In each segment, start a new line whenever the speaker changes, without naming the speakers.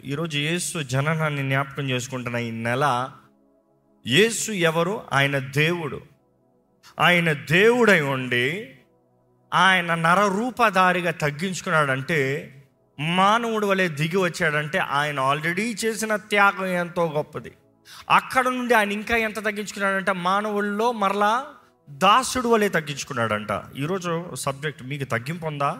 ఈరోజు యేసు జననాన్ని జ్ఞాపకం చేసుకుంటున్న ఈ నెల యేసు ఎవరు ఆయన దేవుడు ఆయన దేవుడై ఉండి ఆయన నరరూపధారిగా తగ్గించుకున్నాడంటే మానవుడు వలె దిగి వచ్చాడంటే ఆయన ఆల్రెడీ చేసిన త్యాగం ఎంతో గొప్పది అక్కడ నుండి ఆయన ఇంకా ఎంత తగ్గించుకున్నాడంటే మానవుల్లో మరలా దాసుడు వలె తగ్గించుకున్నాడంట ఈరోజు సబ్జెక్ట్ మీకు తగ్గింపు ఉందా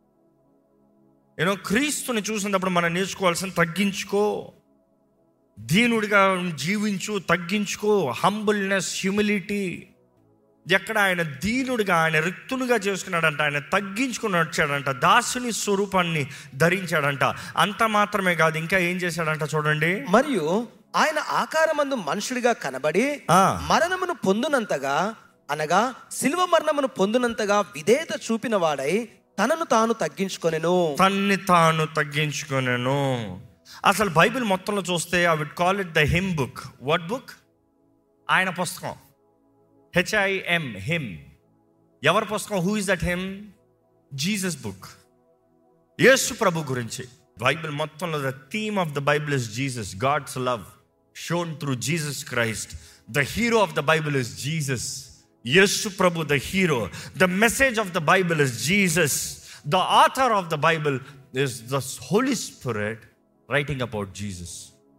ఏదో క్రీస్తుని చూసినప్పుడు మనం నేర్చుకోవాల్సిన తగ్గించుకో దీనుడిగా జీవించు తగ్గించుకో హంబుల్నెస్ హ్యూమిలిటీ ఎక్కడ ఆయన దీనుడిగా ఆయన రిక్తునిగా చేసుకున్నాడంట ఆయన తగ్గించుకుని వచ్చాడంట దాసుని స్వరూపాన్ని ధరించాడంట అంత మాత్రమే కాదు ఇంకా ఏం చేశాడంట చూడండి
మరియు ఆయన ఆకారమందు మనుషుడిగా కనబడి
ఆ.
మరణమును పొందునంతగా అనగా శిల్వ మరణమును పొందునంతగా విధేయత చూపిన వాడై తనను తాను తగ్గించుకొనెను
తన్ని తాను తగ్గించుకొనెను అసలు బైబిల్ మొత్తంలో చూస్తే I would call it the him book what book ఆయన పుస్తకం హెచ్ఐఎం హిమ్ ఎవరి పుస్తకం who is that him Jesus book Yesu ప్రభు గురించి బైబిల్ మొత్తంలో the theme of the Bible is Jesus God's love shown through Jesus Christ the hero of the Bible is Jesus Yesu ప్రభు the hero the message of the Bible is Jesus the author of the Bible is the Holy spirit writing about Jesus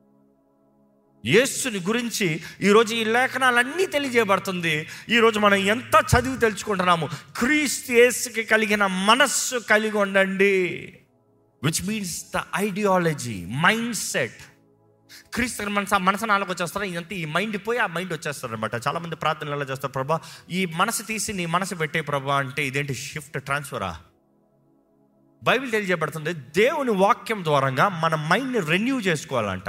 యేసుని గురించి ఈరోజు ఈ లేఖనాలన్నీ తెలియజేయబడుతుంది ఈరోజు మనం ఎంత చదివి తెలుసుకుంటున్నాము క్రీస్తు యేసుకి కలిగిన మనస్సు కలిగి ఉండండి which means the ideology mindset క్రీస్తు మనసు మనసు నాలుగు వచ్చేస్తారు ఇదంతా ఈ మైండ్ పోయి ఆ మైండ్ వచ్చేస్తారు అనమాట చాలా మంది ప్రార్థనలు ఎలా చేస్తారు ప్రభా ఈ మనసు తీసి నీ మనసు పెట్టే ప్రభా అంటే ఇదేంటి షిఫ్ట్ ట్రాన్స్ఫరా బైబిల్ తెలియజేయబడుతుంది దేవుని వాక్యం ద్వారంగా మన మైండ్ని రెన్యూ చేసుకోవాలంట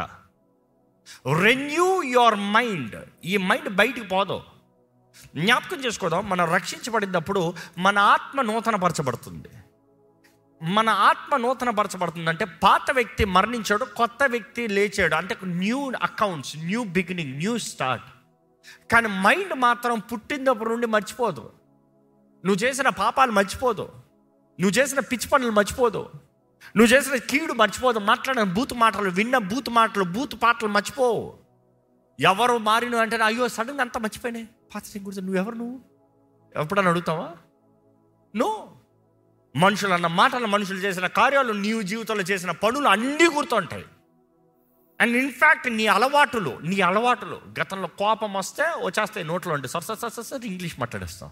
రెన్యూ యువర్ మైండ్ ఈ మైండ్ బయటికి పోదు జ్ఞాపకం చేసుకోదాం మనం రక్షించబడినప్పుడు మన ఆత్మ నూతనపరచబడుతుంది మన ఆత్మ నూతనపరచబడుతుంది అంటే పాత వ్యక్తి మరణించాడు కొత్త వ్యక్తి లేచాడు అంటే new accounts new beginning new start కానీ మైండ్ మాత్రం పుట్టినప్పటి నుండి మర్చిపోదు నువ్వు చేసిన పాపాలు మర్చిపోదు నువ్వు చేసిన పిచ్చి పనులు మర్చిపోదు నువ్వు చేసిన కీడు మర్చిపోదు మాట్లాడిన బూత్ మాటలు విన్న బూత్ మాటలు బూత్ పాటలు మర్చిపోవు ఎవరు మారిన అంటే అయ్యో సడన్గా అంతా మర్చిపోయినాయి పాత గురించి నువ్వెవరు నువ్వు ఎప్పుడన్నా అడుగుతావా నో మనుషులు అన్న మాటలు మనుషులు చేసిన కార్యాలు నీవు జీవితంలో చేసిన పనులు అన్నీ గుర్తుంటాయి అండ్ ఇన్ఫ్యాక్ట్ నీ అలవాటులు నీ అలవాటులు గతంలో కోపం వస్తే వచ్చేస్తాయి నోట్లో ఉంటే sir sir sir sir English మాట్లాడేస్తాం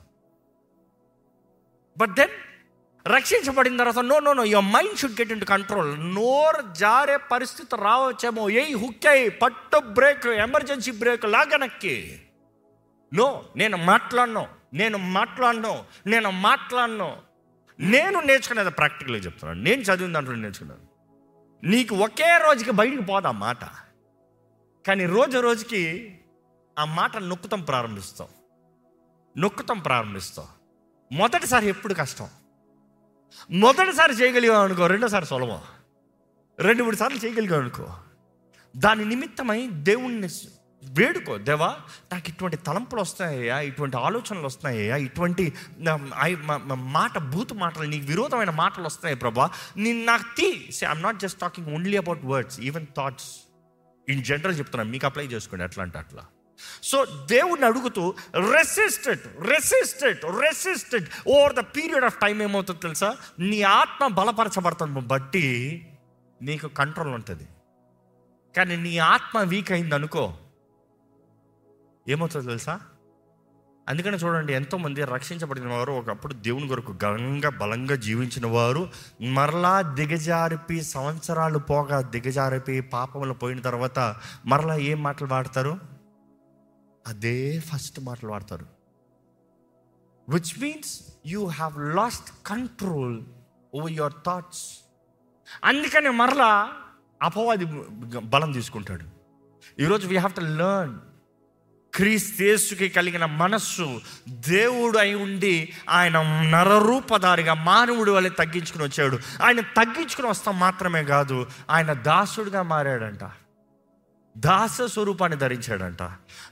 బట్ దెన్ రక్షించబడిన తర్వాత no no no your mind should get in control నోర్ జారే పరిస్థితి రావచ్చేమో ఏ హుక్కై పట్టు బ్రేక్ ఎమర్జెన్సీ బ్రేక్ లాగనక్కి నో నేను మాట్లాడను నేను మాట్లాడను నేను మాట్లాడను నేను నేర్చుకునేది ప్రాక్టికల్గా చెప్తున్నాను నేను చదివిన దాంట్లో నేర్చుకున్నాను నీకు ఒకే రోజుకి బయటికి పోదా మాట కానీ రోజు రోజుకి ఆ మాట నొక్కుతాం ప్రారంభిస్తాం నొక్కుతాం ప్రారంభిస్తాం మొదటిసారి ఎప్పుడు కష్టం మొదటిసారి చేయగలిగాం అనుకో రెండోసారి సులభం రెండు మూడు సార్లు చేయగలిగాం అనుకో దాని నిమిత్తమై దేవుణ్ణి వేడుకో దేవా నాకు ఇటువంటి తలంపులు వస్తాయా ఇటువంటి ఆలోచనలు వస్తున్నాయా ఇటువంటి నా- ఐ- మా- మా- మాట బూత్ మాటలు నీకు విరోధమైన మాటలు వస్తున్నాయి ప్రభా నేను నాకు తీ I'm not just talking only about words even thoughts in general చెప్తున్నాను మీకు అప్లై చేసుకోండి ఎట్లా అంటే అట్లా సో దేవుణ్ణి అడుగుతూ resisted resisted resisted over the period of time ఏమవుతుందో తెలుసా నీ ఆత్మ బలపరచబడతాను బట్టి నీకు కంట్రోల్ ఉంటుంది కానీ నీ ఆత్మ వీక్ అయింది అనుకో ఏమవుతుందో తెలుసా అందుకని చూడండి ఎంతోమంది రక్షించబడిన వారు ఒకప్పుడు దేవుని కొరకు ఘనంగా బలంగా జీవించిన వారు మరలా దిగజారిపి సంవత్సరాలు పోగా దిగజారిపి పాపములు పోయిన తర్వాత మరలా ఏం మాటలు వాడతారు అదే ఫస్ట్ మాటలు వాడతారు which means you have lost control over your thoughts అందుకని మరలా అపవాది బలం తీసుకుంటాడు ఈరోజు వీ హ్యావ్ టు లర్న్ క్రీస్తేసుకి కలిగిన మనస్సు దేవుడు అయి ఉండి ఆయన నరరూపధారిగా మానవుడి వల్ల తగ్గించుకుని వచ్చాడు ఆయన తగ్గించుకుని వస్తాం మాత్రమే కాదు ఆయన దాసుడుగా మారాడంట దాస స్వరూపాన్ని ధరించాడంట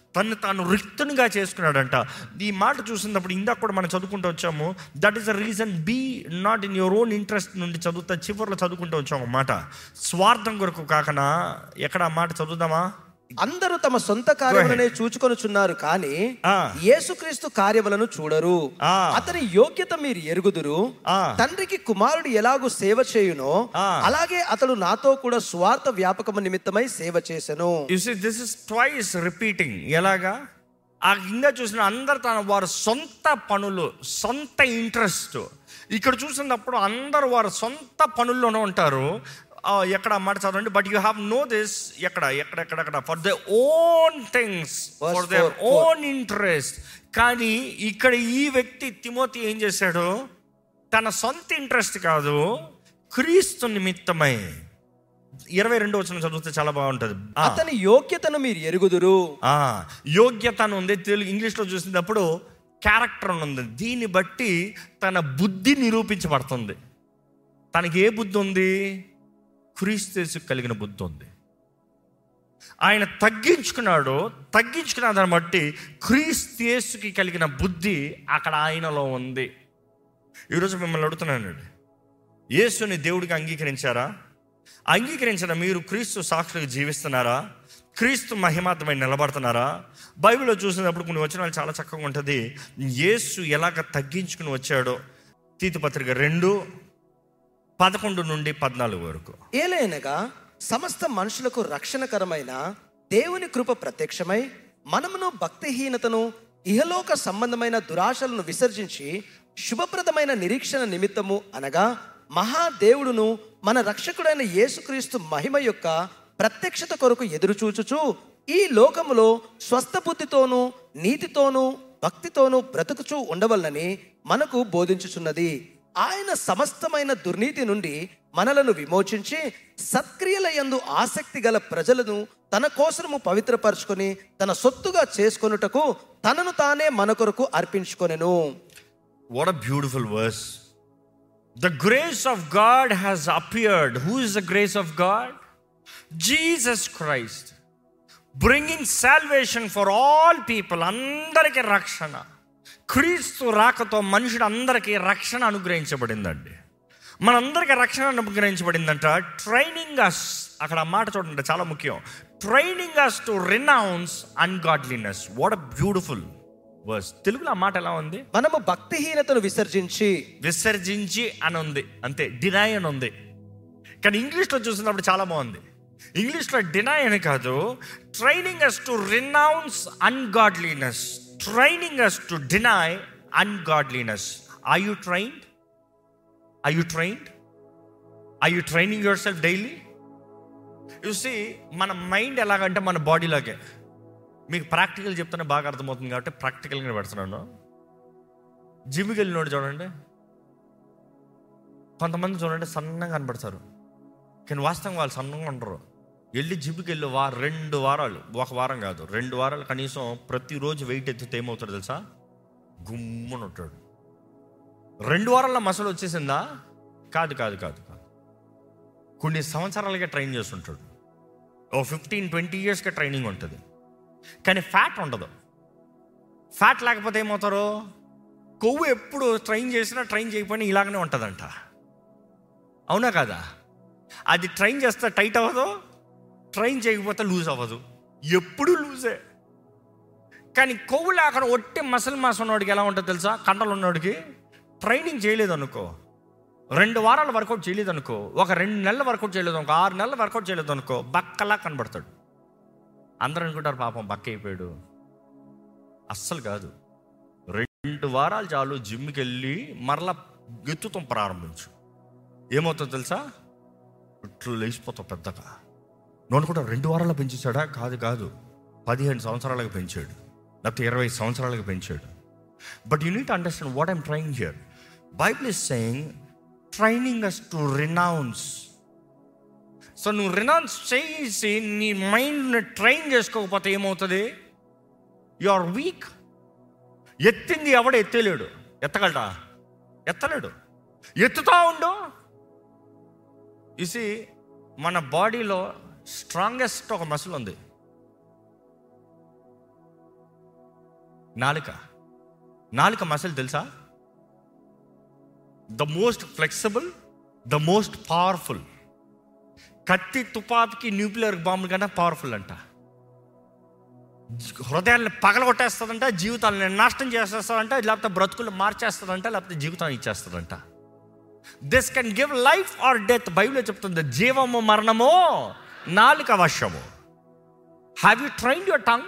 తను తాను రిక్తునిగా చేసుకున్నాడంట ఈ మాట చూసినప్పుడు ఇందాక కూడా మనం చదువుకుంటూ వచ్చాము that is the reason be not in your own interest నుండి చదువుతా చివరిలో చదువుకుంటూ వచ్చాము మాట స్వార్థం కొరకు కాకనా ఎక్కడ ఆ మాట చదువుదామా
అందరూ తమ సొంత కార్యములనే చూచుకొనుచున్నారు కానీ
ఆ.
యేసుక్రీస్తు కార్యములను చూడరు
ఆ.
అతని యోగ్యత మీరు ఎరుగుదురు
ఆ.
తండ్రికి కుమారుడు ఎలాగూ సేవ చేయునో
ఆ.
అలాగే అతడు నాతో కూడా స్వార్థ వ్యాపకము నిమిత్తమై సేవ చేసెను
you see this is twice repeating ఎలాగా ఆ కింద చూసిన అందరు తన వారి సొంత పనులు సొంత ఇంట్రెస్ట్ ఇక్కడ చూసినప్పుడు అందరు వారి సొంత పనుల్లోనే ఉంటారు ఆ, ఎక్కడ ఆ మాట చదవండి but you have know this ఎక్కడ ఎక్కడ ఎక్కడెక్కడ for the own things
Verse
for their
four, four.
Own interest కానీ ఇక్కడ ఈ వ్యక్తి తిమోతి ఏం చేశాడు తన సొంత ఇంట్రెస్ట్ కాదు క్రీస్తు నిమిత్తమై ఇరవై రెండు వచ్చిన చదివితే చాలా బాగుంటుంది ఆ.
అతని యోగ్యతను మీరు ఎరుగుదురు
ఆ, యోగ్యత అని ఉంది తెలుగు ఇంగ్లీష్లో చూసినప్పుడు క్యారెక్టర్ అని ఉంది దీన్ని బట్టి తన బుద్ధి నిరూపించబడుతుంది తనకి ఏ బుద్ధి ఉంది క్రీస్తు కలిగిన బుద్ధి ఉంది ఆయన తగ్గించుకున్నాడు తగ్గించుకున్న దాన్ని బట్టి క్రీస్తేసుకి కలిగిన బుద్ధి అక్కడ ఆయనలో ఉంది ఈరోజు మిమ్మల్ని అడుగుతున్నానండి యేసుని దేవుడికి అంగీకరించారా అంగీకరించిన మీరు క్రీస్తు సాక్షులుగా జీవిస్తున్నారా క్రీస్తు మహిమాత్మై నిలబడుతున్నారా బైబిల్లో చూసినప్పుడు కొన్ని వచనాలు చాలా చక్కగా ఉంటుంది యేసు ఎలాగ తగ్గించుకుని వచ్చాడో తీతుపత్రిక రెండు పదకొండు నుండి పద్నాలుగు వరకు
ఏలైనగా సమస్త మనుషులకు రక్షణకరమైన దేవుని కృప ప్రత్యక్షమై మనమును భక్తిహీనతను ఇహలోక సంబంధమైన దురాశలను విసర్జించి శుభప్రదమైన నిరీక్షణ నిమిత్తము అనగా మహాదేవుడును మన రక్షకుడైన యేసుక్రీస్తు మహిమ యొక్క ప్రత్యక్షత కొరకు ఎదురుచూచుచు ఈ లోకములో స్వస్థ బుద్ధితోనూ నీతితోనూ భక్తితోనూ బ్రతుకుచూ ఉండవలనని మనకు బోధించుచున్నది ఆయన సమస్తమైన దుర్నీతి నుండి మనలను విమోచించి సత్క్రియల యందు ఆసక్తి గల ప్రజలను తన కోసము పవిత్రపరచుకొని తన సొత్తుగా చేసుకొనుటకు తనను తానే మన కొరకు అర్పించుకొనెను
what a beautiful verse the grace of God has appeared who is the grace of God Jesus Christ bringing salvation for all people అందరికీ రక్షణ క్రీస్తు రాకతో మనుషుడు అందరికీ రక్షణ అనుగ్రహించబడిందండి మనందరికీ రక్షణ అనుగ్రహించబడిందంట ట్రైనింగ్ అస్ అక్కడ ఆ మాట చూడండి చాలా ముఖ్యం training us to renounce ungodliness what a beautiful verse తెలుగులో ఆ మాట ఎలా ఉంది
మనము భక్తిహీనతను విసర్జించి
విసర్జించి అని ఉంది అంతే డినై అని ఉంది కానీ ఇంగ్లీష్లో చూసినప్పుడు చాలా బాగుంది ఇంగ్లీష్లో డినై అని కాదు training us to renounce ungodliness training us to deny ungodliness I you trained I you trained I you training yourself daily you see మన మైండ్ ఎలాగంటే మన బాడీలాగే మీకు ప్రాక్టికల్ చెప్తేనే బాగా అర్థమవుతుంది కాబట్టి ప్రాక్టికల్గా పెడుతున్నాను జిమ్కి వెళ్ళినోడు చూడండి కొంతమంది చూడండి సన్నగా కనబడతారు కానీ వాస్తవం వాళ్ళు సన్నగా ఉండరు వెళ్ళి జిమ్కి వెళ్ళి వా రెండు వారాలు ఒక వారం కాదు రెండు వారాలు కనీసం ప్రతిరోజు వెయిట్ ఎత్తితే ఏమవుతాడు తెలుసా గుమ్మని ఉంటాడు రెండు వారాల్లో మసలు వచ్చేసిందా కాదు కాదు కాదు కాదు కొన్ని సంవత్సరాలుగా ట్రైన్ చేస్తుంటాడు ఓ ఫిఫ్టీన్ ట్వంటీ ఇయర్స్గా ట్రైనింగ్ ఉంటుంది కానీ ఫ్యాట్ ఉండదు ఫ్యాట్ లేకపోతే ఏమవుతారు కొవ్వు ఎప్పుడు ట్రైన్ చేసినా ట్రైన్ చేయకపోయినా ఇలాగనే ఉంటుందంట అవునా కదా అది ట్రైన్ చేస్తే టైట్ అవ్వదు ట్రైన్ చేయకపోతే లూజ్ అవ్వదు ఎప్పుడు లూజే కానీ కొవ్వు లేకుండా ఒట్టి మసల్ మాస్ ఉన్నవాడికి ఎలా ఉంటుంది తెలుసా కండలు ఉన్నవాడికి ట్రైనింగ్ చేయలేదు అనుకో రెండు వారాల వర్కౌట్ చేయలేదు అనుకో ఒక రెండు నెలల వర్కౌట్ చేయలేదు అనుకో ఆరు నెలల వర్కౌట్ చేయలేదు అనుకో బక్కలా కనబడతాడు అందరూ అనుకుంటారు పాపం బక్క అయిపోయాడు అస్సలు కాదు రెండు వారాలు చాలు జిమ్కి వెళ్ళి మరలా ఎత్తుతాం ప్రారంభించు ఏమవుతుందో తెలుసా ఇట్లు లేచిపోతావు పెద్దగా నువ్వు అనుకుంటా రెండు వారాలు పెంచేశాడా కాదు కాదు పదిహేను సంవత్సరాలకు పెంచాడు లేకపోతే ఇరవై సంవత్సరాలకు పెంచాడు but you need understand what I'm trying here Bible is saying training us to renounce so నువ్వు రినౌన్స్ చేసి నీ మైండ్ని ట్రైన్ చేసుకోకపోతే ఏమవుతుంది యు ఆర్ వీక్ ఎత్తింది ఎవడ ఎత్తలేడు ఎత్తగలడా ఎత్తలేడు ఎత్తుతా ఉండు ఇసి మన బాడీలో స్ట్రాంగెస్ట్ ఒక మసిల్ ఉంది నాలుక నాలుక మసలు తెలుసా the most flexible the most powerful కత్తి తుపాకి న్యూక్లియర్ బాంబు కన్నా పవర్ఫుల్ అంట హృదయాన్ని పగలగొట్టేస్తుందంట జీవితాలను నాశనం చేసేస్తుందంట లేకపోతే బ్రతుకులు మార్చేస్తుందంట లేకపోతే జీవితాన్ని ఇచ్చేస్తుందంట this can give life or death బైబిల్లో చెప్తుంది జీవము మరణము నాలుక వశము have you train your tongue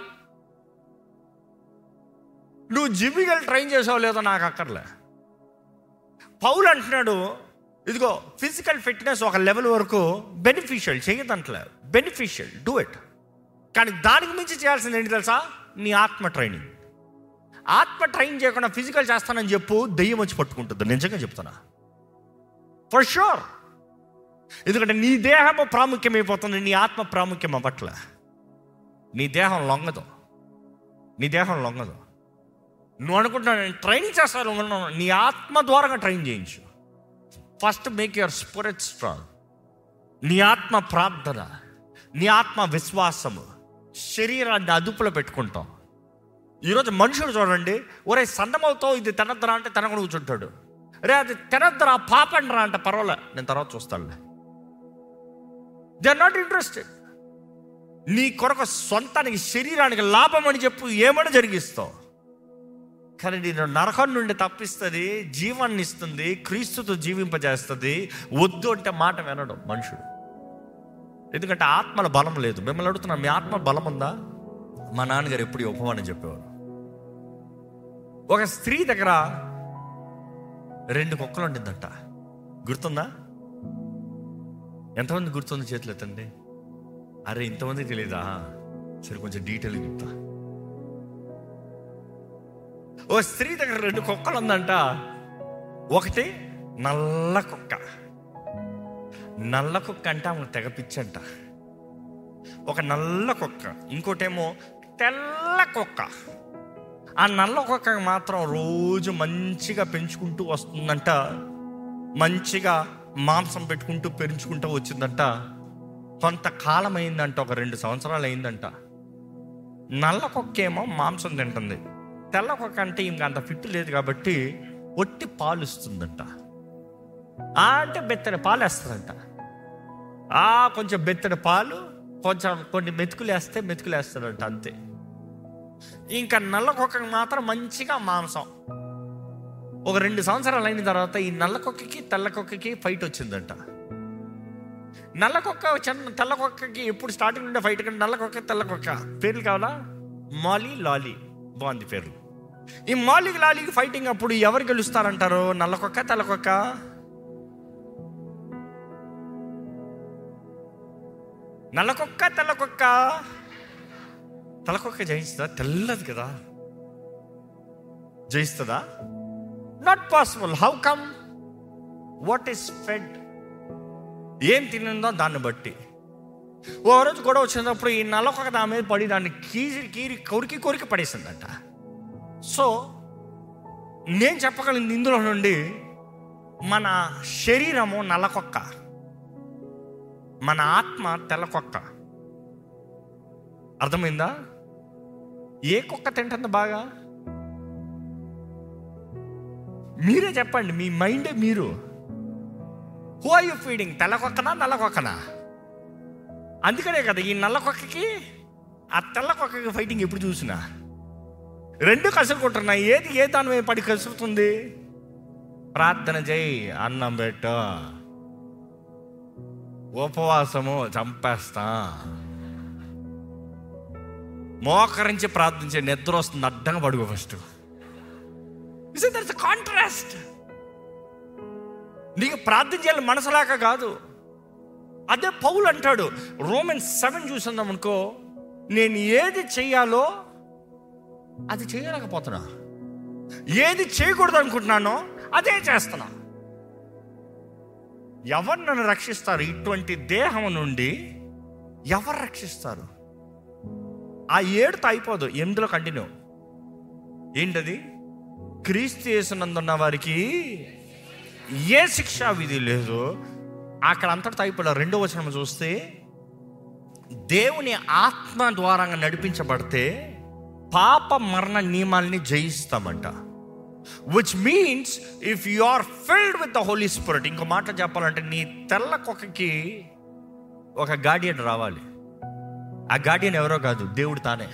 నువ్వు జిమ్మిగల్ ట్రైన్ చేసావు లేదో నాకు అక్కర్లే పౌలు అంటున్నాడు ఇదిగో ఫిజికల్ ఫిట్నెస్ ఒక లెవెల్ వరకు బెనిఫిషియల్ చేయదంటలే బెనిఫిషియల్ డూ ఇట్ కానీ దానికి మించి చేయాల్సింది ఏంటి తెలుసా నీ ఆత్మ ట్రైనింగ్ ఆత్మ ట్రైన్ చేయకుండా ఫిజికల్ చేస్తానని చెప్పు దెయ్యం వచ్చి పట్టుకుంటుంది నిజంగా చెప్తున్నా ఫర్ షూర్ ఎందుకంటే నీ దేహము ప్రాముఖ్యమైపోతుంది నీ ఆత్మ ప్రాముఖ్యం అవ్వట్ల నీ దేహం లొంగదు నీ దేహం లొంగదు నువ్వు అనుకుంటున్నా నేను ట్రైనింగ్ చేస్తాను అనుకుంటున్నాను. నీ ఆత్మ ద్వారా ట్రైన్ చేయించు first make your spirit strong నీ ఆత్మ ప్రార్థన నీ ఆత్మ విశ్వాసము శరీరాన్ని అదుపులో పెట్టుకుంటాం ఈరోజు మనుషులు చూడండి ఒరే సన్నమవుతావు ఇది తినద్దరా అంటే తినకుండా కూర్చుంటాడు రే అది తినద్దరా పాపండ్రా అంటే పర్వాలే నేను తర్వాత చూస్తానులే దే ఆర్ నాట్ ఇంట్రెస్టెడ్ నీ కొరకు సొంతానికి శరీరానికి లాభం అని చెప్పు ఏమని జరిగిస్తావు కానీ నేను నరకం నుండి తప్పిస్తుంది జీవాన్ని ఇస్తుంది క్రీస్తుతో జీవింపజేస్తుంది వద్దు అంటే మాట వినడం మనుషుడు ఎందుకంటే ఆత్మల బలం లేదు మిమ్మల్ని అడుగుతున్నా మీ ఆత్మ బలం ఉందా మా నాన్నగారు ఎప్పుడు ఈ ఉపమానం చెప్పేవారు ఒక స్త్రీ దగ్గర రెండు కుక్కలు ఉండిందంట గుర్తుందా ఎంతమంది గుర్తుంది చేతులు ఎత్తండి అరే ఇంతమంది తెలీదా సరే కొంచెం డీటెయిల్ చెప్తా ఓ స్త్రీ దగ్గర రెండు కుక్కలు ఉందంట ఒకటి నల్ల కుక్క నల్ల కుక్క అంటే ఆమె తెగ పిచ్చంట ఒక నల్ల కుక్క ఇంకోటేమో తెల్ల కుక్క ఆ నల్ల కుక్క మాత్రం రోజు మంచిగా పెంచుకుంటూ వస్తుందంట మంచిగా మాంసం పెట్టుకుంటూ పెంచుకుంటూ వచ్చిందంట కొంతకాలం అయిందంట ఒక రెండు సంవత్సరాలు అయిందంట నల్ల కుక్క ఏమో మాంసం తింటుంది తెల్ల కుక్క అంటే ఇంక అంత ఫిట్ లేదు కాబట్టి ఒట్టి పాలు ఇస్తుందంట ఆ అంటే బెత్తడి పాలు వేస్తుందంట ఆ కొంచెం బెత్తడి పాలు కొంచెం కొన్ని మెతుకులు వేస్తే మెతుకులు వేస్తాడంట అంతే ఇంకా నల్ల కుక్కకి మాత్రం మంచిగా మాంసం ఒక రెండు సంవత్సరాలు అయిన తర్వాత ఈ నల్ల కుక్కకి తెల్ల కుక్కకి ఫైట్ వచ్చిందంట నల్ల కుక్క చిన్న తెల్ల కుక్కకి ఎప్పుడు స్టార్టింగ్ నుండే ఫైట్ కానీ నల్ల కుక్క తెల్ల కుక్క పేర్లు కావాలా మాలీ లాలీ బాగుంది పేర్లు ఈ మాలికి లాలీకి ఫైటింగ్ అప్పుడు ఎవరు గెలుస్తారంటారు నల్ల కుక్క తెల్ల కుక్క నల్ల కుక్క తెల్ల కుక్క తెల్ల కుక్క జయిస్తుందా తెల్లది కదా జయిస్తుందా not possible how come what is fed ఏం తినిందో దాన్ని బట్టి ఓ రోజు గొడవ వచ్చినప్పుడు ఈ నల్ల కుక్క దాని మీద పడి దాన్ని కీరి కీరి కొరికి కొరికి పడేసిందంట సో నేను చెప్పగలిగింది ఇందులో నుండి మన శరీరము నల్లకొక్క మన ఆత్మ తెల్లకొక్క అర్థమైందా ఏ కుక్క తింటుంది బాగా మీరే చెప్పండి మీ మైండే మీరు హూ ఆర్ యూ ఫీడింగ్ తెల్లకొక్కనా నల్లకొక్కనా అందుకనే కదా ఈ నల్లకొక్కకి ఆ తెల్లకొక్కకి ఫైటింగ్ ఎప్పుడు చూసినా రెండు కసురుకుంటున్నాయి ఏది ఏ దాని మీద పడి కసురుతుంది ప్రార్థన చేయి అన్నం పెట్టు ఉపవాసము చంపేస్తా మోకరించి ప్రార్థించే నిద్ర వస్తుంది అడ్డంగా పడుకో ఫస్ట్ దట్స్ కాంట్రాస్ట్ నీకు ప్రార్థన చేయాలి మనసులాక కాదు అదే పౌలు అంటాడు రోమన్ సెవెన్ చూసిందాం అనుకో నేను ఏది చెయ్యాలో అది చేయలేకపోతున్నా ఏది చేయకూడదు అనుకుంటున్నానో అదే చేస్తున్నా ఎవరు నన్ను రక్షిస్తారు ఇటువంటి దేహం నుండి ఎవరు రక్షిస్తారు ఆ ఏడుతో అయిపోదు ఎనిమిదిలో కంటిన్యూ ఏంటది క్రీస్తు చేసినందున్న వారికి ఏ శిక్షా విధి లేదు అక్కడ అంతటితో అయిపోలే రెండో వచనం చూస్తే దేవుని ఆత్మ ద్వారా నడిపించబడితే పాప మరణ నియమాల్ని జయిస్తామంట which means if you are filled with the Holy Spirit ఇంకో మాట చెప్పాలంటే నీ తెల్ల కుక్కకి ఒక గార్డియన్ రావాలి ఆ గార్డియన్ ఎవరో కాదు దేవుడు తానే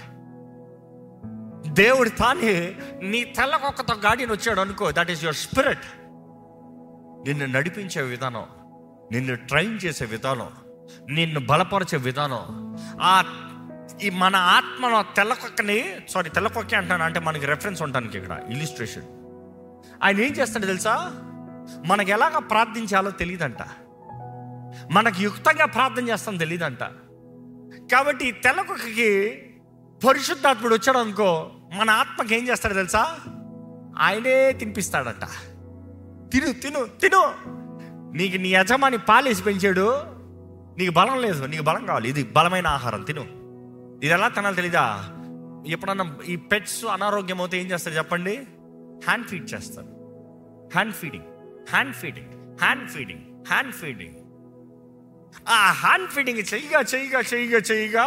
దేవుడు తానే నీ తెల్ల కుక్కతో గార్డియన్ వచ్చాడు అనుకో దట్ ఈస్ యువర్ స్పిరిట్ నిన్ను నడిపించే విధానం నిన్ను ట్రైన్ చేసే విధానం నిన్ను బలపరిచే విధానం ఆ ఈ మన ఆత్మ తెల్ల కుక్కని సారీ తెల్ల కుక్క అంటాను అంటే మనకి రెఫరెన్స్ ఉండడానికి ఇక్కడ ఇలిస్ట్రేషన్ ఆయన ఏం చేస్తాడు తెలుసా మనకి ఎలాగ ప్రార్థించాలో తెలియదంట మనకి యుక్తంగా ప్రార్థన చేస్తాం తెలియదంట కాబట్టి ఈ తెల్ల కుక్కకి పరిశుద్ధాత్ముడు వచ్చాడు అనుకో మన ఆత్మకి ఏం చేస్తాడు తెలుసా ఆయనే తినిపిస్తాడట తిను తిను తిను నీకు నీ యజమాని పాలేసి పెంచాడు నీకు బలం లేదు నీకు బలం కావాలి ఇది బలమైన ఆహారం తిను ఇది ఎలా తినాలి తెలీదా ఎప్పుడన్నా ఈ పెట్స్ అనారోగ్యం అవుతే ఏం చేస్తారు చెప్పండి హ్యాండ్ ఫీడ్ చేస్తారు hand feeding hand feeding hand feeding hand feeding ఆ హ్యాండ్ ఫీడింగ్ చెయ్యిగా చెయ్యిగా చెయ్యిగా చెయ్యిగా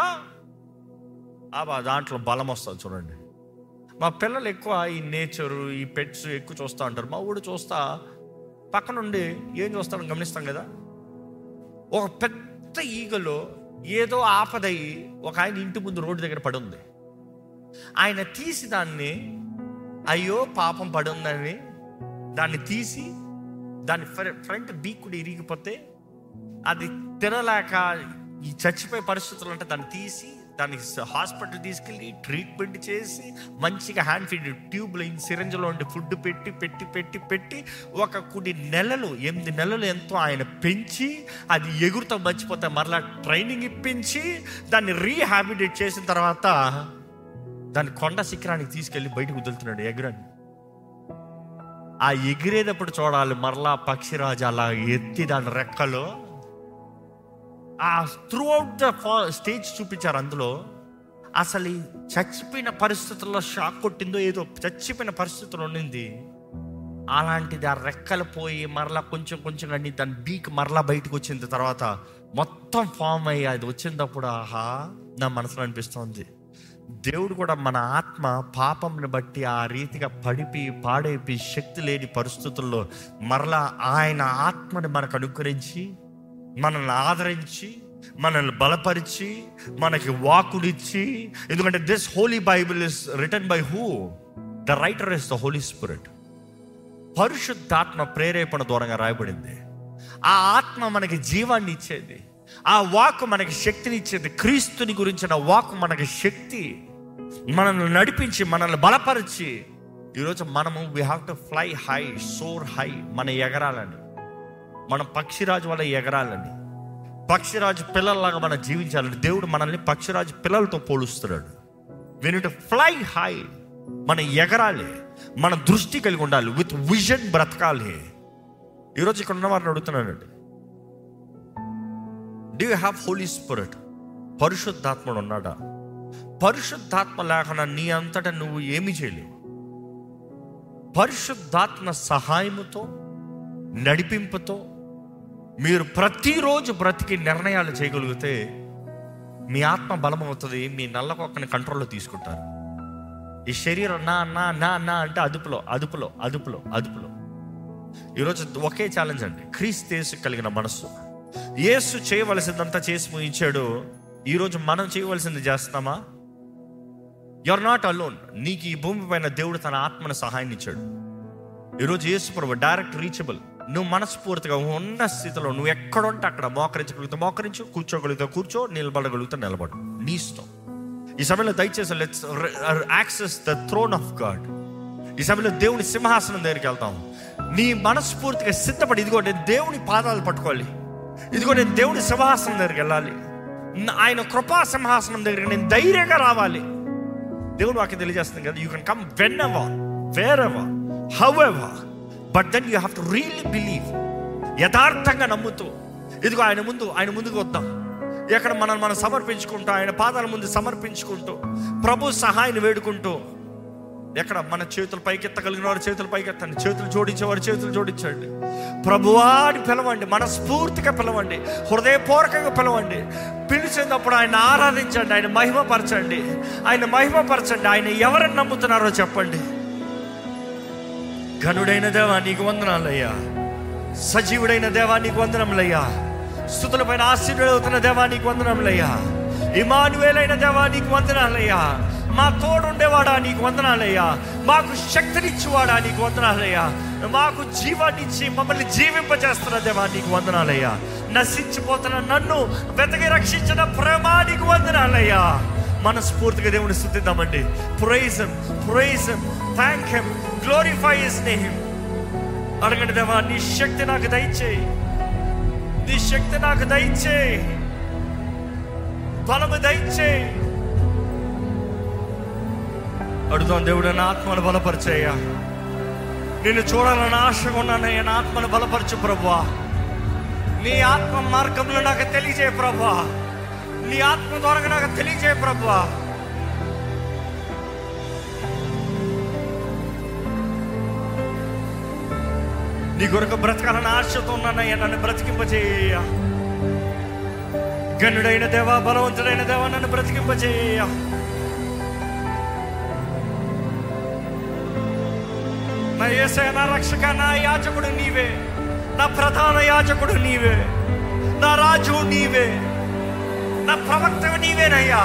ఆ దాంట్లో బలం వస్తుంది చూడండి మా పిల్లలు ఎక్కువ ఈ నేచరు ఈ పెట్స్ ఎక్కువ చూస్తూ ఉంటారు మా ఊడు చూస్తా పక్క నుండి ఏం చూస్తాడో గమనిస్తాం కదా ఒక పెద్ద ఈగలో ఏదో ఆపదయి ఒక ఆయన ఇంటి ముందు రోడ్డు దగ్గర పడి ఉంది ఆయన తీసి దాన్ని అయ్యో పాపం పడి ఉందని దాన్ని తీసి దాని ఫ్ర- ఫ్రంట్ బీక్ కూడా ఇరిగిపోతే అది తినలేక ఈ చచ్చిపోయే పరిస్థితులు అంటే దాన్ని తీసి దానికి హాస్పిటల్ తీసుకెళ్ళి ట్రీట్మెంట్ చేసి మంచిగా హ్యాండ్ ఫీడ్ ట్యూబ్లో సిరంజ్లో ఉండి ఫుడ్ పెట్టి పెట్టి పెట్టి పెట్టి ఒక కొన్ని నెలలు ఎనిమిది నెలలు ఎంతో ఆయన పెంచి అది ఎగురుతో మర్చిపోతే మరలా ట్రైనింగ్ ఇప్పించి దాన్ని రీహాబిటేట్ చేసిన తర్వాత దాన్ని కొండ శిఖరానికి తీసుకెళ్ళి బయటకు వదులుతున్నాడు ఎగురని ఆ ఎగిరేటప్పుడు చూడాలి మరలా పక్షిరాజు అలా ఎత్తి దాని రెక్కలో ఆ త్రూ అవుట్ ద స్టేజ్ చూపించారు అందులో అసలు ఈ చచ్చిపోయిన పరిస్థితుల్లో షాక్ కొట్టిందో ఏదో చచ్చిపోయిన పరిస్థితులు ఉండింది అలాంటిది ఆ రెక్కలు పోయి మరలా కొంచెం కొంచెం కానీ దాని బీక్ మరలా బయటకు వచ్చిన తర్వాత మొత్తం ఫామ్ అయ్యి అది వచ్చినప్పుడు ఆహా నా మనసులో అనిపిస్తోంది దేవుడు కూడా మన ఆత్మ పాపంని బట్టి ఆ రీతిగా పడిపి పాడైపోయి శక్తి లేని పరిస్థితుల్లో మరలా ఆయన ఆత్మని మనకు అనుకరించి మనల్ని ఆదరించి మనల్ని బలపరిచి మనకి వాకుడిచ్చి ఎందుకంటే this holy Bible is written by who the writer is the Holy Spirit పరిశుద్ధాత్మ ప్రేరేపణ దూరంగా రాయబడింది ఆ ఆత్మ మనకి జీవాన్ని ఇచ్చేది ఆ వాక్ మనకి శక్తిని ఇచ్చేది క్రీస్తుని గురించిన వాక్ మనకి శక్తి మనల్ని నడిపించి మనల్ని బలపరిచి ఈరోజు మనము we have to fly high soar high మన ఎగరాలని మనం పక్షిరాజు వల్ల ఎగరాలని పక్షిరాజు పిల్లల్లాగా మనం జీవించాలని దేవుడు మనల్ని పక్షిరాజు పిల్లలతో పోలుస్తున్నాడు విని ఫ్లై హై మనం ఎగరాలి మన దృష్టి కలిగి ఉండాలి విత్ విజన్ బ్రతకాలి ఈరోజు ఇక్కడ ఉన్న వారిని అడుగుతున్నానండి do you have Holy Spirit పరిశుద్ధాత్ముడు ఉన్నాడా పరిశుద్ధాత్మ లేకుండా నీ అంతటా నువ్వు ఏమి చేయలేవు పరిశుద్ధాత్మ సహాయముతో నడిపింపుతో మీరు ప్రతిరోజు బ్రతికి నిర్ణయాలు చేయగలిగితే మీ ఆత్మ బలమవుతుంది మీ నల్లకొక్కని కంట్రోల్లో తీసుకుంటారు ఈ శరీరం నా నా నా నా అంటే అదుపులో అదుపులో అదుపులో అదుపులో ఈరోజు ఒకే ఛాలెంజ్ అండి క్రీస్తేసు కలిగిన మనస్సు యేసు చేయవలసిందంతా చేసి ముగించాడు ఈరోజు మనం చేయవలసింది చేస్తున్నామా ఆర్ నాట్ అలోన్ నీకు ఈ భూమి పైన దేవుడు తన ఆత్మను సహాయాన్ని ఇచ్చాడు ఈరోజు యేసు ప్రభు డైరెక్ట్ రీచబుల్ నువ్వు మనస్ఫూర్తిగా ఉన్న స్థితిలో నువ్వు ఎక్కడ ఉంటే అక్కడ మోకరించగలుగుతా మోకరించు కూర్చోగలుగుతా కూర్చో నిలబడగలుగుతా నిలబడు నీ ఇష్టం ఈ సమయంలో దయచేసి let's access the throne of God ఈ సమయంలో దేవుని సింహాసనం దగ్గరికి వెళ్తాం నీ మనస్ఫూర్తిగా సిద్ధపడి ఇదిగో నేను దేవుని పాదాలు పట్టుకోవాలి ఇదిగో నేను దేవుని సింహాసనం దగ్గరికి వెళ్ళాలి న- ఆయన కృపా సింహాసనం దగ్గరికి నేను ధైర్యంగా రావాలి దేవుడు వాక్యం తెలియజేస్తుంది కదా you can come whenever wherever however but then you have to really believe యథార్థంగా నమ్ముతూ ఇదిగో ఆయన ముందు ఆయన ముందుకు వద్దాం ఎక్కడ మనం మనం సమర్పించుకుంటూ ఆయన పాదాల ముందు సమర్పించుకుంటూ ప్రభు సహాయాన్ని వేడుకుంటూ ఎక్కడ మన చేతులు పైకెత్తగలిగిన వారి చేతులు పైకెత్తండి చేతులు జోడించే వారి చేతులు జోడించండి ప్రభువాని పిలవండి మనస్ఫూర్తిగా పిలవండి హృదయపూర్వకంగా పిలవండి పిలిచేటప్పుడు ఆయన ఆరాధించండి ఆయన మహిమపరచండి ఆయన మహిమపరచండి ఆయన ఎవరిని నమ్ముతున్నారో చెప్పండి ఘనుడైన దేవా నీకు వందనాలయ్యా సజీవుడైన దేవా నీకు వందనములయ్యా స్థుతుల పైన ఆశీర్వదవుతున్న దేవా నీకు వందనములయ్యా ఇమానువేలైన దేవా నీకు వందనాలయ్యా మా తోడుండేవాడా నీకు వందనాలయ్యా మాకు శక్తినిచ్చేవాడా నీకు వందనాలయ్యా మాకు జీవాన్నిచ్చి మమ్మల్ని జీవింపజేస్తున్న దేవా నీకు వందనాలయ్యా నశించిపోతున్న నన్ను వెతకి రక్షించిన ప్రేమ నీకు వందనాలయ్యా మనస్ఫూర్తిగా దేవుని స్థుతిద్దామండి praise him praise him thank him glorify his name అడగండి దేవా నీ శక్తి నాకు దయచేయి నీ శక్తి నాకు దయచేయి బలము దయచేయి అడుగుతాం దేవుడు నా ఆత్మను బలపరిచేయ నిన్ను చూడాలని ఆశగా ఉన్నానయ్యా నా ఆత్మను బలపరచు ప్రభువా నీ ఆత్మ మార్గంలో నాకు తెలియజేయ ప్రభువా నీ ఆత్మ ద్వారా నాకు తెలియజేయ ప్రభువా నీ కొరకు బ్రతకాలని ఆశతో ఉన్నానయ్యా నన్ను బ్రతికింపచేయ గనుడైన దేవా బలవంతుడైన దేవా నన్ను బ్రతికింపచేయ నా ఏసయ నా రక్షక నా యాజకుడు నీవే నా ప్రధాన యాజకుడు నీవే నా రాజు నీవే నా ప్రవక్త నీవేనయ్యా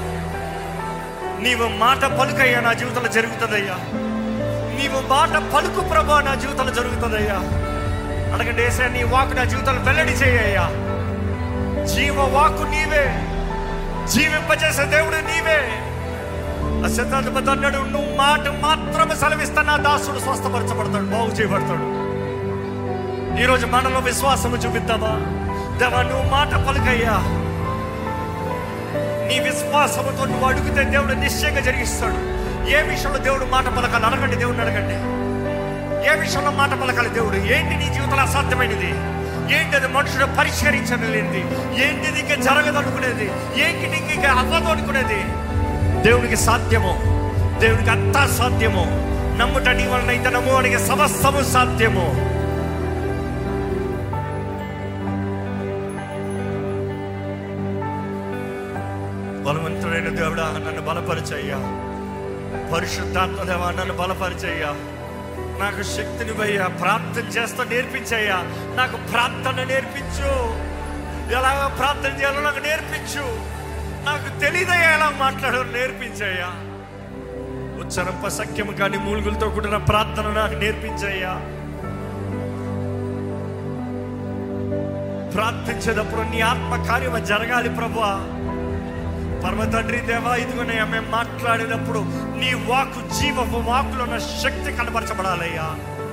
నీవు మాట పలుకయ్యా నా జీవితంలో జరుగుతుందయ్యా నీవు మాట పలుకు ప్రభా నా జీవితంలో జరుగుతుందయ్యా అడగండి ఏసయ్య నీ వాకు నా జీవితంలో వెల్లడి చేయ్యా జీవ వాకు నీవే జీవింపజేసే దేవుడు నీవే అశతాధిపతి అన్నాడు నువ్వు మాట మాత్రమే సెలవిస్తా నా దాసుడు స్వస్థపరచబడతాడు బాగు చేయబడతాడు ఈరోజు మనలో విశ్వాసము చూపిద్దామా దేవా నువ్వు మాట పలుకయ్యా నీ విశ్వాసముతో నువ్వు అడిగితే దేవుడు నిశ్చయంగా జరిగిస్తాడు ఏ విషయంలో దేవుడు మాట పలకాలి అడగండి దేవుడిని అడగండి ఏ విషయంలో మాట పలకాలి దేవుడు ఏంటి నీ జీవితంలో అసాధ్యమైనది ఏంటి అది మనుషుడు పరిష్కరించలేనిది ఏంటిది ఇంకా జరగదు అనుకునేది ఏంటి నీకు ఇంకా అవ్వదు అనుకునేది దేవునికి సాధ్యము దేవునికి అంతా సాధ్యము నమ్ముట నీ వలన అయితే నమ్ము అడిగే సమస్తము సాధ్యము బలవంతుడైన దేవుడా నన్ను బలపరిచయ్యా పరిశుద్ధాత్మ దేవా నన్ను బలపరిచయ్యా నాకు శక్తిని భయ్యా ప్రార్థన చేస్తా నేర్పించయ్యా నాకు ప్రార్థన నేర్పించు ఎలాగ ప్రార్థన చేయాలో నాకు నేర్పించు నాకు తెలియదయ్యా ఎలా మాట్లాడాలో నేర్పించయ్యా ఉచ్చరంప సఖ్యము కానీ మూలుగులతో కూడిన ప్రార్థన నాకు నేర్పించయ్యా ప్రార్థించేటప్పుడు నీ ఆత్మ కార్యము జరగాలి ప్రభువా పరమ తండ్రి దేవా ఇదిగోనయ్యా మేము మాట్లాడేటప్పుడు నీ వాకు జీవపు వాకులో ఉన్న శక్తి కనపరచబడాలయ్యా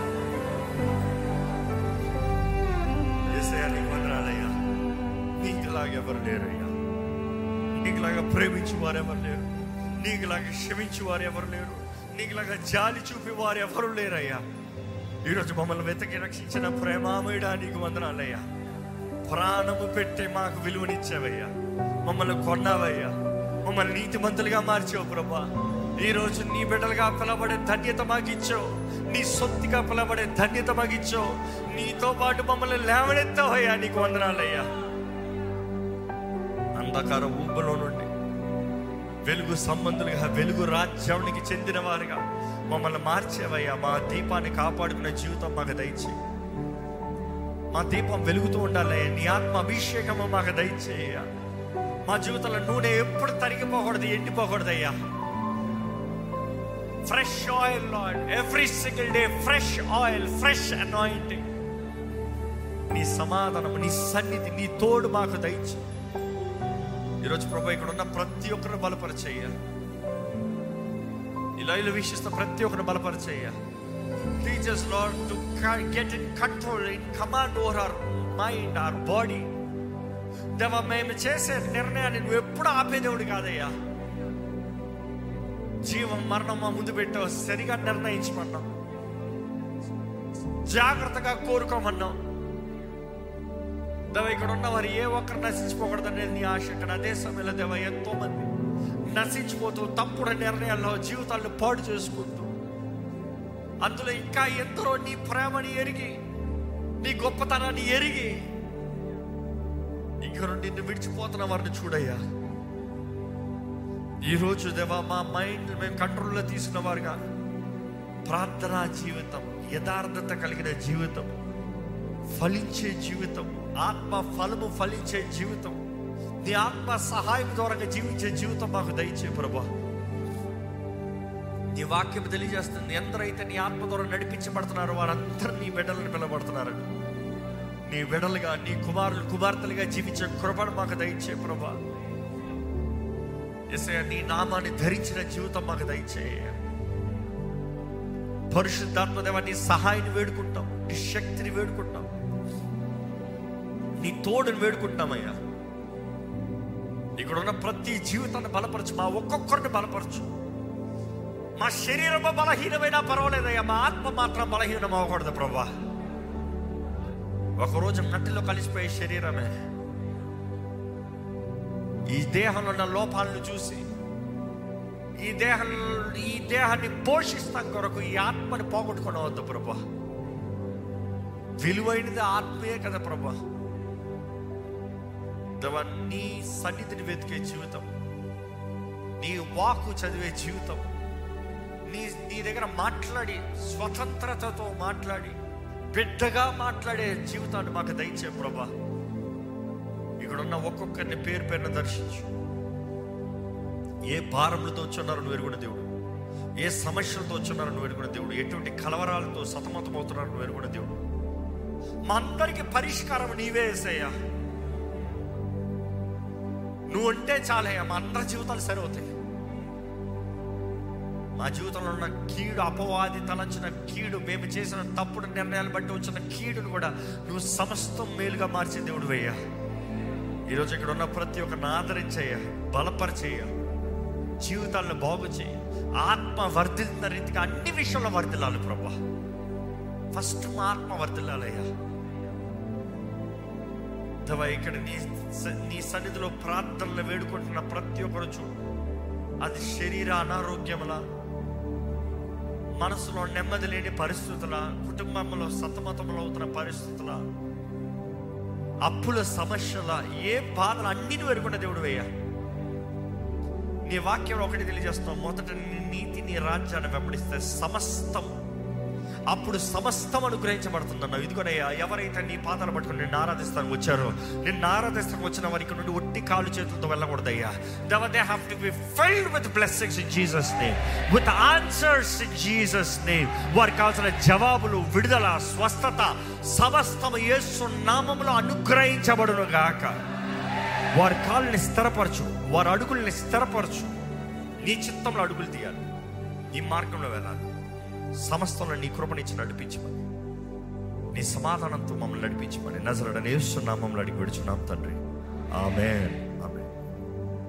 యేసయ్యా, నీకు వందనాలయ్యా నీకులాగా ఎవరు లేరయ్యా నీకులాగా ప్రేమించి వారు ఎవరు లేరు నీకులాగా క్షమించి వారు ఎవరు లేరు నీకులాగా జాలి చూపి వారు ఎవరు లేరయ్యా ఈరోజు మమ్మల్ని వెతకి రక్షించిన ప్రేమామయుడా నీకు వందనాలయ్యా ప్రాణము పెట్టి మాకు విలువనిచ్చావయ్యా మమ్మల్ని కొన్నావయ్యా మమ్మల్ని నీతిమంతులుగా మార్చావు ప్రభా ఈ రోజు నీ బిడ్డలుగా పిలబడే ధన్యత మాకు ఇచ్చావు నీ సొత్తుగా పిలబడే ధన్యత మాకు ఇచ్చావు నీతో పాటు మమ్మల్ని లేవనెత్తావయ్యా నీకు వందనాలయ్యా అంధకార ఊబులో నుండి వెలుగు సంబంధులుగా వెలుగు రాజ్యానికి చెందిన వారుగా మమ్మల్ని మార్చేవయ్యా మా దీపాన్ని కాపాడుకునే జీవితం మాకు దయచేయి మా దీపం వెలుగుతూ ఉండాలయ్యా నీ ఆత్మ అభిషేకము మాకు దయచేయ మా జీవితంలో నూనె ఎప్పుడు తరిగిపోకూడదు ఎండిపోకూడదయ్యా fresh oil Lord every single day fresh oil fresh anointing నీ సమాధానం నీ సన్నిధి నీ తోడు మాకు దయచు ఈరోజు ప్రభు ఇక్కడ ఉన్న ప్రతి ఒక్కరిని బలపరిచేయ ఇలా ఇల్లు వీక్షిస్తున్న ప్రతి ఒక్కరిని బలపరిచేయ Teach us, Lord, to ca- get in control, in command over our mind, our body. దేవా మేము చేసే నిర్ణయాన్ని నువ్వు ఎప్పుడు ఆపేదేవుడు కాదయ్యా జీవం మరణం మా ముందు పెట్టావు సరిగా నిర్ణయించమన్నాం జాగ్రత్తగా కోరుకోమన్నాం దేవ ఇక్కడ ఉన్న వారు ఏ ఒక్కరు నశించుకోకూడదు అనేది నీ ఆశ ఇక్కడ అదే సమయంలో దేవ ఎంతో మంది నశించిపోతూ తప్పుడు నిర్ణయాల్లో జీవితాలను పాడు చేసుకుంటూ అందులో ఇంకా ఎందరో నీ ప్రేమని ఎరిగి నీ గొప్పతనాన్ని ఎరిగి ఇంకా నిన్ను విడిచిపోతున్న వారిని చూడయ్యా ఈరోజు దేవా మా మైండ్ మేము కంట్రోల్లో తీసుకున్న వారుగా ప్రార్థనా జీవితం యథార్థత కలిగిన జీవితం ఫలించే జీవితం ఆత్మ ఫలము ఫలించే జీవితం నీ ఆత్మ సహాయం ద్వారా జీవించే జీవితం మాకు దయచే ప్రభా నీ వాక్యం తెలియజేస్తుంది ఎందరైతే నీ ఆత్మ ద్వారా నడిపించబడుతున్నారో వారందరూ నీ బిడ్డలను పిలబడుతున్నారు నీ బిడ్డలుగా నీ కుమారులు కుమార్తెలుగా జీవించే కృపను మాకు దయచే ప్రభా ఎసయ నీ నామాన్ని ధరించిన జీవితం మాకు దయచేయ పరిశుద్ధాత్మదేవ నీ సహాయాన్ని వేడుకుంటాం నీ శక్తిని వేడుకుంటాం నీ తోడుని వేడుకుంటామయ్యా ఇక్కడ ఉన్న ప్రతి జీవితాన్ని బలపరచు మా ఒక్కొక్కరిని బలపరచు మా శరీరము బలహీనమైనా పర్వాలేదయ్యా మా ఆత్మ మాత్రం బలహీనం అవ్వకూడదు ప్రభా ఒకరోజు మట్టిలో కలిసిపోయే శరీరమే ఈ దేహంలో ఉన్న లోపాలను చూసి ఈ దేహం ఈ దేహాన్ని పోషిస్తాం కొరకు ఈ ఆత్మని పోగొట్టుకునవద్దు ప్రభా విలువైనది ఆత్మయే కదా ప్రభా దేవా, నీ సన్నిధిని వెతికే జీవితం నీ వాకు చదివే జీవితం నీ నీ దగ్గర మాట్లాడి స్వతంత్రతతో మాట్లాడి బిడ్డగా మాట్లాడే జీవితాన్ని మాకు దయచే ప్రభా ఇక్కడ ఉన్న ఒక్కొక్కరిని పేరు పేరున దర్శించు ఏ భారములతో వచ్చున్నారో నువ్వు ఎరుగున దేవుడు ఏ సమస్యలతో వచ్చున్నారో నువ్వు ఎరుగున దేవుడు ఎటువంటి కలవరాలతో సతమతం అవుతున్నారో నువ్వు ఎరుగున దేవుడు మా అందరికి పరిష్కారం నీవే వేసయ్యా నువ్వు ఉంటే చాలయ్యా మా అందరి జీవితాలు సరి అవుతాయి మా జీవితంలో ఉన్న కీడు అపవాది తలంచిన కీడు మేము చేసిన తప్పుడు నిర్ణయాలు బట్టి వచ్చిన కీడును కూడా నువ్వు సమస్తం మేలుగా మార్చే దేవుడు వేయ్యా ఈరోజు ఇక్కడ ఉన్న ప్రతి ఒక్కరిని ఆదరించేయ బలపరిచేయ జీవితాలను బాగు చేయి ఆత్మ వర్ధిల్తున్న రీతిగా అన్ని విషయంలో వర్ధిల్లాలి ప్రభా ఫస్ట్ మా ఆత్మ వర్ధిల్లాలయ్యా దేవా, ఇక్కడ నీ స- నీ సన్నిధిలో ప్రార్థనలు వేడుకుంటున్న ప్రతి ఒక్కరు చూడు అది శరీర అనారోగ్యముల మనసులో నెమ్మది లేని పరిస్థితుల కుటుంబంలో సతమతములు అవుతున్న పరిస్థితుల అప్పుల సమస్యల ఏ బాధలు అన్నిని వెరుగున్న దేవుడు వేయ నీ వాక్యం ఒకటి తెలియజేస్తాం మొదట నీ నీతి నీ రాజ్యాన్ని వెంబడిస్తే సమస్తం అప్పుడు సమస్తం అనుగ్రహించబడుతుందన్నావు ఇదిగోనయ్యా ఎవరైతే నీ పాదాలు పట్టుకుని నిన్ను ఆరాధిస్తానికి వచ్చారో నిన్ను ఆరాధిస్తానికి వచ్చిన వారికి నుండి ఒట్టి కాలు చేతులతో వెళ్ళకూడదయ్యా దవ they have to be filled with blessings in Jesus name with answers in Jesus name వారికి కావాల్సిన జవాబులు విడుదల స్వస్థత సమస్తం యేసు నామములో అనుగ్రహించబడును గాక వారి కాళ్ళని స్థిరపరచు వారి అడుగుల్ని స్థిరపరచు నీ చిత్తంలో అడుగులు తీయాలి ఈ మార్గంలో వెళ్ళాలి సమస్తంలో నీ కృపనిచ్చి నడిపించమని నీ సమాధానంతో మమ్మల్ని నడిపించమని నజరడని యేసు నామంలో అడిగి విడుచున్నాం తండ్రి ఆమెన్